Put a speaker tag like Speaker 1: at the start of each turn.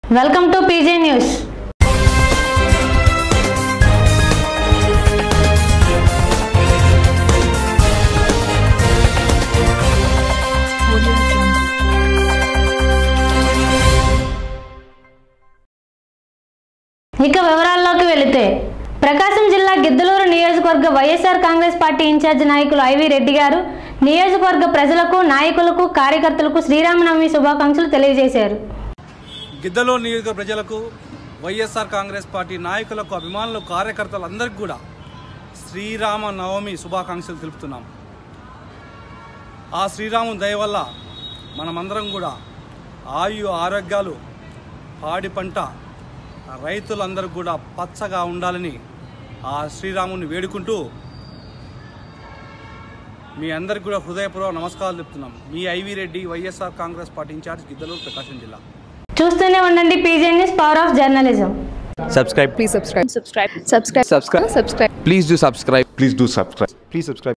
Speaker 1: Welcome to PJ news ఇక వివరాల్లోకి వెళితే ప్రకాశం జిల్లా గిద్దలూరు నియోజకవర్గ వైఎస్ఆర్ కాంగ్రెస్ పార్టీ ఇన్ఛార్జ్ నాయకులు ఐవి రెడ్డి గారు నియోజకవర్గ ప్రజలకు నాయకులకు కార్యకర్తలకు శ్రీరామనవమి శుభాకాంక్షలు తెలియజేశారు
Speaker 2: గిద్దలో నియోజక ప్రజలకు వైఎస్ఆర్ కాంగ్రెస్ పార్టీ నాయకులకు అభిమానులు కార్యకర్తలందరికీ కూడా శ్రీరామ నవమి శుభాకాంక్షలు తెలుపుతున్నాం ఆ శ్రీరాముని దయ వల్ల మనమందరం కూడా ఆయు ఆరోగ్యాలు పాడి పంట రైతులందరూ కూడా పచ్చగా ఉండాలని ఆ శ్రీరాముని వేడుకుంటూ మీ అందరికి కూడా హృదయపూర్వక నమస్కారాలు చెప్తున్నాం మీ IV Reddy YSR Congress party incharge Giddalur Prakasam జిల్లా
Speaker 1: చూస్తూనే ఉండండి PJ news power of journalism
Speaker 3: subscribe
Speaker 4: Please subscribe. Subscribe. Subscribe.
Speaker 3: subscribe
Speaker 4: Subscribe.
Speaker 3: please do subscribe
Speaker 5: Please do subscribe. Please subscribe.